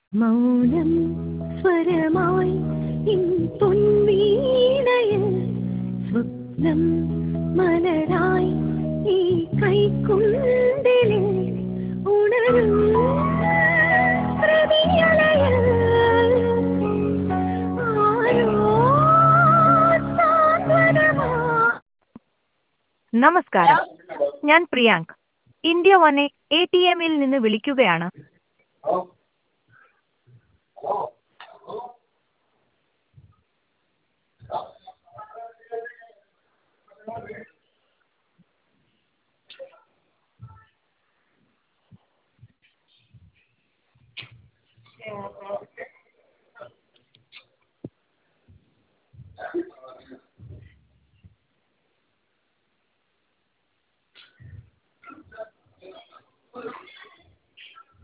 മൗനം സ്വരമായി ഇൻ പൊൻവീണയിൽ സ്വപ്നം മലരായി ഈ കൈക്കുണ്ടിലിൽ ഉണരും പ്രതിയലയിൽ ആരോ സാന്ത്വനമാ നമസ്കാരം ഞാൻ Priyank India one A T എമ്മിൽ നിന്ന് വിളിക്കുകയാണ്